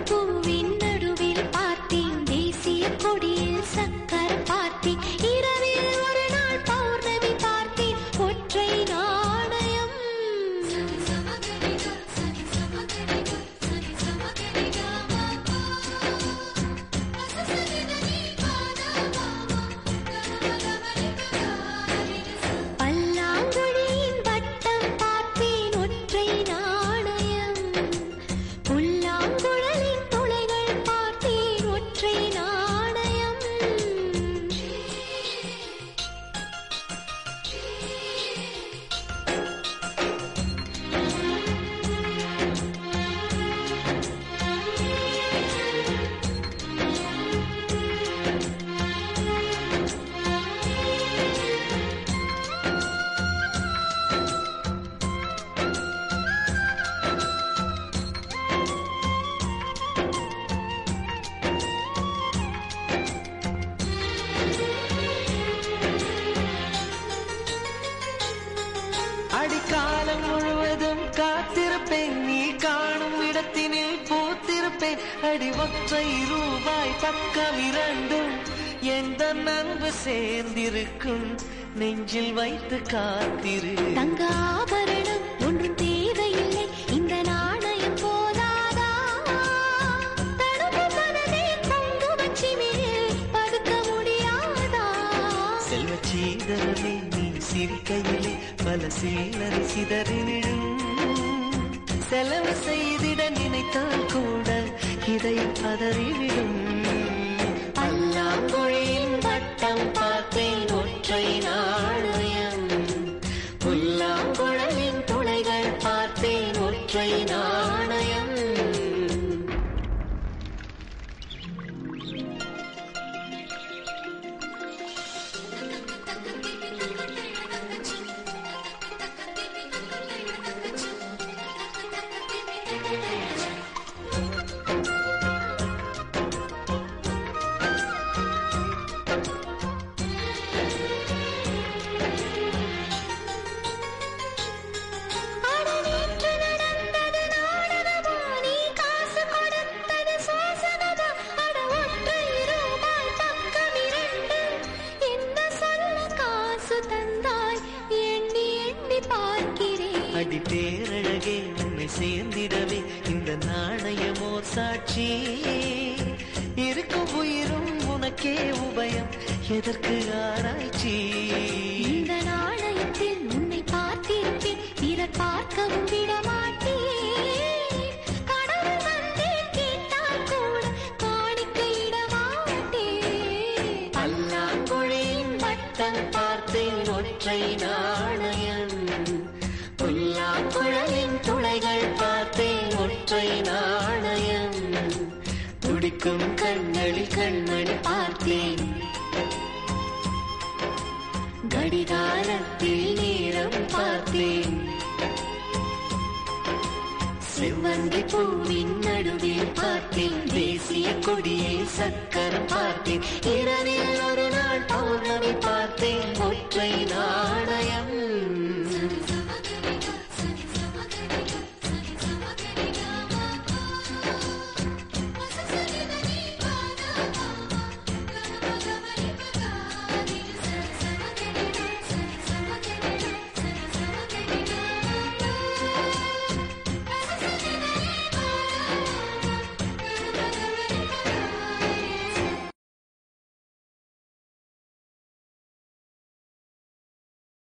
பூவின் நடுவில் பார்த்தேன் தேசிய கொடியில் சக்கர பார்த்தேன் இரவில் ஒரு நாள் பௌர்ணமி பார்த்தேன் ஒற்றை நாணயம் பல்லாங்குழியின் வட்டம் பார்த்தேன் ஒற்றை நாணயம் புல்லாங்குழலின் துளைகள் பார்த்தேன் ஒற்றை நாணயம் அடிக்காலம் முழுவதும் காத்திருப்பேன் நீ காணும் இடத்தினில் பூத்திருப்பேன் அடி ஒற்றை ரூபாய் பக்கம் இரண்டும் எந்த நன்பு சேர்ந்திருக்கும் நெஞ்சில் வைத்து காத்திரு தங்க ஆபரணம் ஒன்றும் தேவையில்லை இந்த நாணயம் போதாதா தடுப்பு மனதே குங்குமச் சிமிழில் பதுக்க முடியாதா செல்வச் சீதரமே நீ சிரிக்கையிலே பல சில்லறை சிதறி விழும் செலவு செய்திட நினைத்தால் கூட இதை பதறிவிடும் பல்லாங்குழியின் வட்டம் பார்த்தேன் ஒற்றை நாணயம் புல்லாங்குழலின் துளைகள் பார்த்தேன் ஒற்றை நாணயம் அட நேற்று நடந்தது நாடகமா நீ காசு கொடுத்தது சோசனமா அட ஒற்றை ரூபாய் பக்கம் இரண்டு என்ன சொல்ல காசு தந்தாய் எண்ணி எண்ணி பார்க்கிறேன் அடி பேரழகே உன்னை சேர்ந்திடவே இந்த நாணயமோ சாட்சி இருக்கும் உயிரும் உனக்கே உபயம் எதற்கு ஆராய்ச்சி இந்த நாணயத்தில் உன்னை பார்த்திருப்பேன் பிறர் பார்க்கவும் விட மாட்டேன் கடவுள் வந்தே கேட்டால் கூட காணிக்கையிட மாட்டேன் பல்லாங்குழியின் வட்டம் பார்த்தேன் ஒற்றை நாணயம் புல்லாங்குழலின் துளைகள் பார்த்தேன் ஒற்றை நாணயம் துடிக்கும் கண்களில் கண்மணி பார்த்தேன் கடிகாரத்தில் நேரம் பார்த்தேன் செவ்வந்தி பூவின் நடுவில் பார்த்தேன் தேசிய கொடியில் சக்கரம் பார்த்தேன் இரவில் ஒரு நாள் பௌர்ணமி பார்த்தேன் ஒற்றை நாணயம்